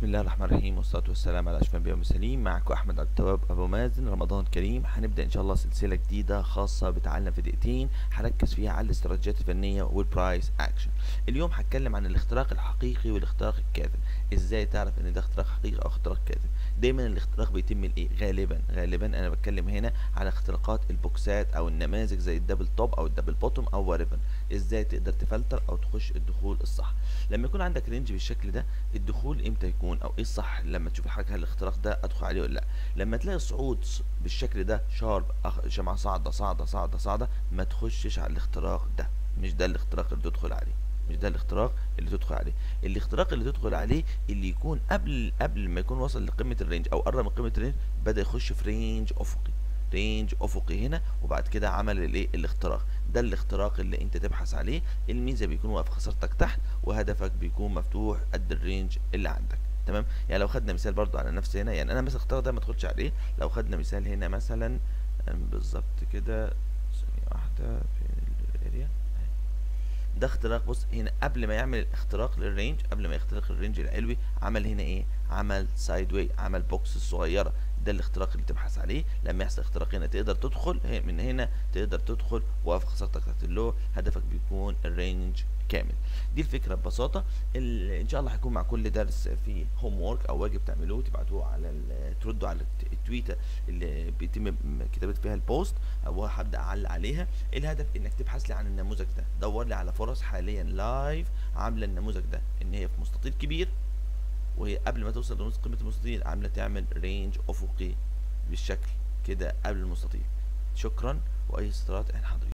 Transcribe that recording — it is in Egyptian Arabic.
بسم الله الرحمن الرحيم والصلاة والسلام على أشرف الأنبياء والمرسلين معكم أحمد عبد التواب أبو مازن رمضان كريم هنبدأ إن شاء الله سلسلة جديدة خاصة بتعلم في دقيقتين هركز فيها على الاستراتيجيات الفنية والبرايس أكشن اليوم هتكلم عن الاختراق الحقيقي والاختراق الكاذب إزاي تعرف إن ده اختراق حقيقي أو اختراق كاذب دايما الاختراق بيتم الإيه غالبا غالبا أنا بتكلم هنا على اختراقات البوكسات أو النماذج زي الدبل توب أو الدبل بوتوم أو واريفن إزاي تقدر تفلتر أو تخش الدخول الصح لما يكون عندك رينج بالشكل ده الدخول امتى يكون او ايه الصح لما تشوف حاجه هل الاختراق ده ادخل عليه ولا لا لما تلاقي صعود بالشكل ده شارب جماعه صاعده صاعده صاعده صاعده ما تخشش على الاختراق ده مش ده الاختراق اللي تدخل عليه مش ده الاختراق اللي تدخل عليه الاختراق اللي تدخل عليه اللي يكون قبل قبل ما يكون وصل لقمه الرينج او قرب من قمه الرينج بدا يخش في رينج افقي رينج افقي هنا وبعد كده عمل الايه الاختراق ده الاختراق اللي انت تبحث عليه الميزه بيكون واقف خسارتك تحت وهدفك بيكون مفتوح قد الرينج اللي عندك تمام يعني لو خدنا مثال برضو على نفس هنا يعني انا مثلا الاختراق ده ما ادخلش عليه لو خدنا مثال هنا مثلا بالظبط كده ثانيه واحده فين الاريا ده اختراق بص هنا قبل ما يعمل الاختراق للرينج قبل ما يخترق الرينج العلوي عمل هنا ايه عمل سايد واي عمل بوكس صغيره ده الاختراق اللي تبحث عليه لما يحصل اختراق هنا تقدر تدخل من هنا تقدر تدخل واقف خسارتك تحت اللو هدفك بيكون الرينج كامل دي الفكره ببساطه ان شاء الله هيكون مع كل درس في هوم وورك او واجب تعملوه تبعتوه على تردوا على التويته اللي بيتم كتابه فيها البوست او هبدا اعلق عليها الهدف انك تبحث لي عن النموذج ده دور لي على فرص حاليا لايف عامله النموذج ده ان هي في مستطيل كبير وهي قبل ما توصل لنص قيمه المستطيل عامله تعمل رينج افقي بالشكل كده قبل المستطيل شكرا واي استفسارات احنا حاضرين